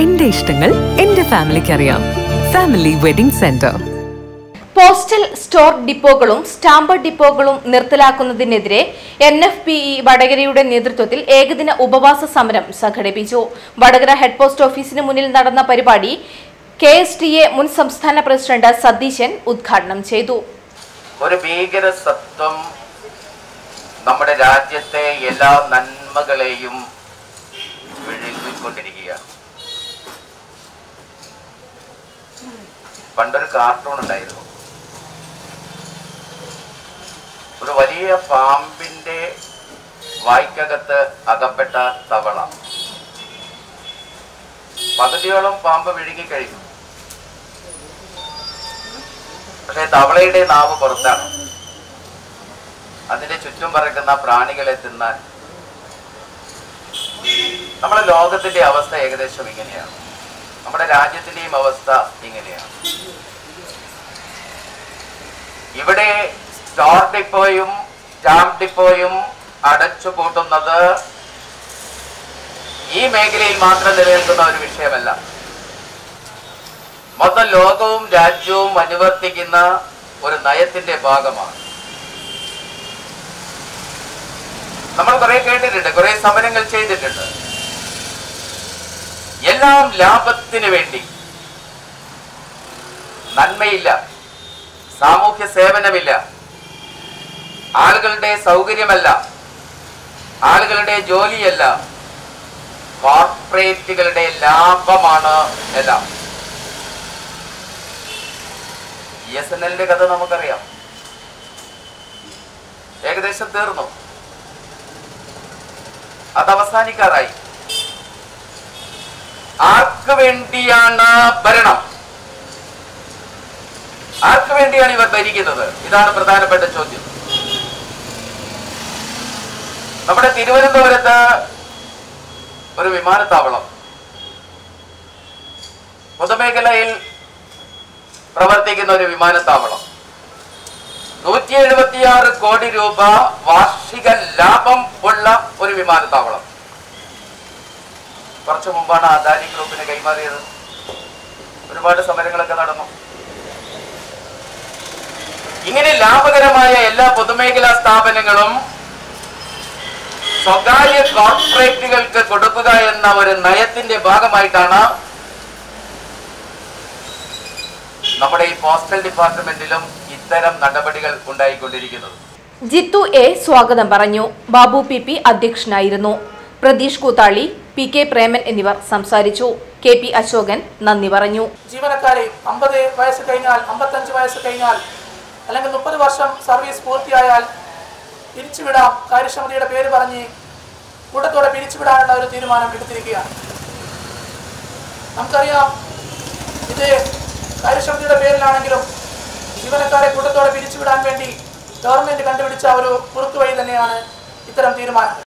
എന്റെ ഇഷ്ടങ്ങൾ എന്റെ ഫാമിലിക്ക് അറിയാം family wedding centre postal store ഡിപ്പോകളും സ്റ്റാമ്പ് ഡിപ്പോകളും നിർത്തലാക്കുന്നതിനെതിരെ എൻ എഫ് പി ഇ വടകരയുടെ നേതൃത്വത്തിൽ ഏകദിന ഉപവാസ സമരം സംഘടിപ്പിച്ചു വടകര ഹെഡ് പോസ്റ്റ് ഓഫീസിന് മുന്നിൽ നടന്ന പരിപാടി കെ എസ് ടി എ മുൻ സംസ്ഥാന പ്രസിഡന്റ് സതീശൻ ഉദ്ഘാടനം ചെയ്തു ഒരു ഭീകര സത്വം നമ്മുടെ രാജ്യത്തെ എല്ലാ നന്മകളെയും വിഴുങ്ങിക്കൊണ്ടിരിക്കുകയാണ് പണ്ടൊരു കാർട്ടൂൺ ഉണ്ടായിരുന്നു ഒരു വലിയ പാമ്പിന്റെ വായ്ക്കകത്ത് അകപ്പെട്ട തവള പകുതിയോളം പാമ്പ് വിഴുങ്ങിക്കഴിഞ്ഞു പക്ഷെ തവളയുടെ നാവ് പുറത്താണ് അതിന്റെ ചുറ്റും പറക്കുന്ന പ്രാണികളെ തിന്നാൻ നമ്മുടെ ലോകത്തിന്റെ അവസ്ഥ ഏകദേശം ഇങ്ങനെയാണ് നമ്മുടെ രാജ്യത്തിന്റെയും അവസ്ഥ ഇങ്ങനെയാണ് ഇവിടെ സ്റ്റോർ ഡിപ്പോയും സ്റ്റാമ്പ് ഡിപ്പോയും അടച്ചു പൂട്ടുന്നത് ഈ മേഖലയിൽ മാത്രം നിലനിൽക്കുന്ന ഒരു വിഷയമല്ല മൊത്തം ലോകവും രാജ്യവും അനുവർത്തിക്കുന്ന ഒരു നയത്തിന്റെ ഭാഗമാണ് നമ്മൾ കുറെ കേട്ടിട്ടുണ്ട് കുറെ സമരങ്ങൾ ചെയ്തിട്ടുണ്ട് എല്ലാം ലാഭത്തിന് വേണ്ടി നന്മയില്ല സാമൂഹ്യ സേവനമില്ല ആളുകളുടെ സൗകര്യമല്ല ആളുകളുടെ ജോലിയല്ല കോർപ്പറേറ്റുകളുടെ ലാഭമാണ് എല്ലാം ഇ എസ് എൻ എല്ലിന്റെ കഥ നമുക്കറിയാം ഏകദേശം തീർന്നു അത് അവസാനിക്കാറായി ആർക്ക് വേണ്ടിയാണ് ഭരണം ആർക്ക് വേണ്ടിയാണ് ഇവർ ഭരിക്കുന്നത് ഇതാണ് പ്രധാനപ്പെട്ട ചോദ്യം നമ്മുടെ തിരുവനന്തപുരത്ത് ഒരു വിമാനത്താവളം പൊതുമേഖലയിൽ പ്രവർത്തിക്കുന്ന ഒരു വിമാനത്താവളം നൂറ്റി എഴുപത്തിയാറ് കോടി രൂപ വാർഷിക ലാഭം ഉള്ള ഒരു വിമാനത്താവളം കുറച്ചു മുമ്പാണ് അദാനി ഗ്രൂപ്പിന് കൈമാറിയത് ഒരുപാട് സമരങ്ങളൊക്കെ നടന്നു ഇങ്ങനെ ലാഭകരമായ എല്ലാ പൊതുമേഖലാ സ്ഥാപനങ്ങളും സ്വകാര്യ കോർപ്പറേറ്റുകൾക്ക് കൊടുക്കുക എന്ന ഒരു നയത്തിന്റെ ഭാഗമായിട്ടാണ് നമ്മുടെ ഈ പോസ്റ്റൽ ഡിപ്പാർട്ട്മെന്റിലും ഇത്തരം നടപടികൾ ഉണ്ടായിക്കൊണ്ടിരിക്കുന്നത് ജിത്തു എ സ്വാഗതം പറഞ്ഞു ബാബു പി പി അധ്യക്ഷനായിരുന്നു പ്രതീഷ് കൂത്താളി പി കെ പ്രേമൻ എന്നിവർ സംസാരിച്ചു കെ പി അശോകൻ നന്ദി പറഞ്ഞു ജീവനക്കാരെ അമ്പത് വയസ്സ് കഴിഞ്ഞാൽ അമ്പത്തഞ്ച് വയസ്സ് കഴിഞ്ഞാൽ അല്ലെങ്കിൽ മുപ്പത് വർഷം സർവീസ് പൂർത്തിയായാൽ പിരിച്ചുവിടാം കാര്യക്ഷമതയുടെ പേര് പറഞ്ഞ് കൂട്ടത്തോടെ പിരിച്ചുവിടാനുള്ള ഒരു തീരുമാനം എടുത്തിരിക്കുകയാണ് നമുക്കറിയാം ഇത് കാര്യക്ഷമതയുടെ പേരിലാണെങ്കിലും ജീവനക്കാരെ കൂട്ടത്തോടെ പിരിച്ചുവിടാൻ വേണ്ടി ഗവൺമെന്റ് കണ്ടുപിടിച്ച ഒരു കുറുക്കുവഴി തന്നെയാണ് ഇത്തരം തീരുമാനം